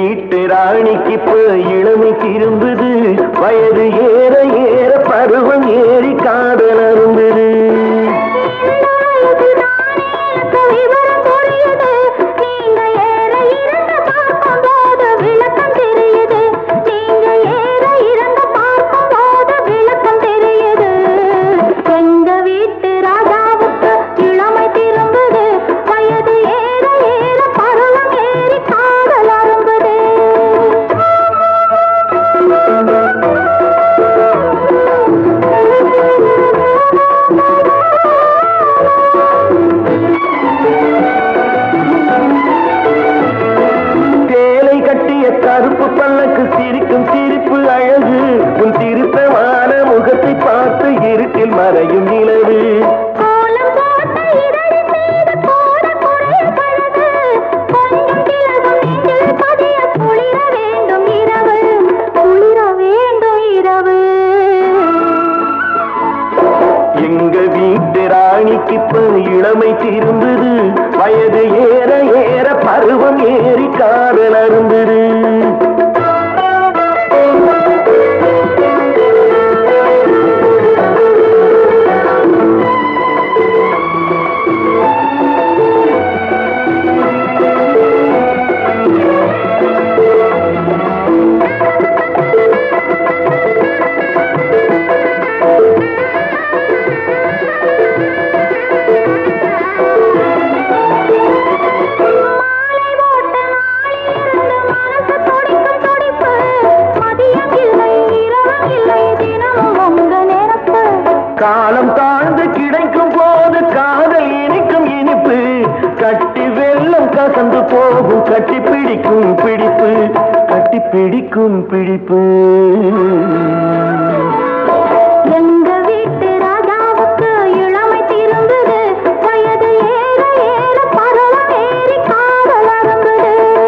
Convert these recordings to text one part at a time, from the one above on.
வீட்டு ராணிக்கு இப்ப இளமை திரும்புது வயது ஏற ஏற பருவம் ஏறி காதல் அரும்புது விவரம் புரியுது நீங்க ஏற இறங்க பார்க்கும்போது விளக்கம் தெரியுது நீங்க ஏற இறங்க பார்க்கும்போது விளக்கம் தெரியுது எங்க வீட்டு ராஜாவுக்கு இளமை திரும்புது வயது ஏற ஏற பருவம் ஏறி காதல் அரும்புது சேலை கட்டிய கருப்பு பல்லக்கு சிரிக்கும் சிரிப்பு அழகு உன் திருத்தமான முகத்தை பார்த்து இருட்டில் மறையும் நிலவு கோலம் போட்ட இதழின் மீது கோட குறைய பழகு கொஞ்சம் திலகம் நெஞ்சில் பதிய குளிர வேண்டும் இரவு குளிர வேண்டும் இரவு எங்க வீட்டு ராணிக்கு இப்ப இளமை திரும்புது வயது ஏற ஏற பருவம் ஏறி காதல் அரும்புது மாலை போட்ட நாளிலிருந்து மனசு துடிக்கும் துடிப்பு மதியம் இல்லை இரவும் இல்லை தினமும் உங்க நினப்பு காலம் தாழ்ந்து கிடைக்கும் போது காதல் இனிக்கும் இனிப்பு கட்டி வெள்ளம் கசந்து போகும் கட்டி பிடிக்கும் பிடிப்பு கட்டி பிடிக்கும் பிடிப்பு எங்க வீட்டு ராஜாவுக்கு இளமை திரும்புது வயது ஏற ஏற பருவம் ஏறி காதல் அரும்புது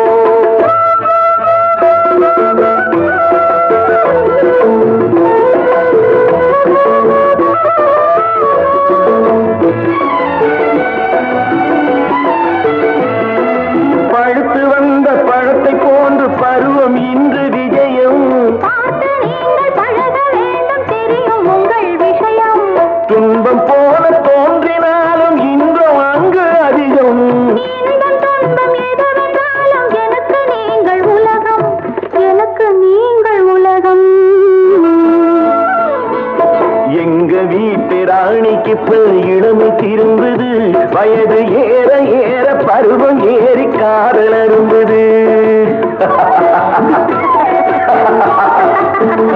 பழுத்து வந்த பழத்தை போன்று பருவம் இன்று விஜயம் பார்த்து நீங்கள் பழக வேண்டும் தெரியும் உங்கள் விஷயம் துன்பம் போல தோன்றினாலும் இன்பம் அங்கு அதிகம் இன்பம் துன்பம் எதுவென்றாலும் எனக்கு நீங்கள் உலகம் எனக்கு நீங்கள் உலகம் எங்க வீட்டு ராணிக்கு இப்ப இளமை திரும்புது வயது ஏற ஏற பருவம் ஏறி காதல் அரும்புது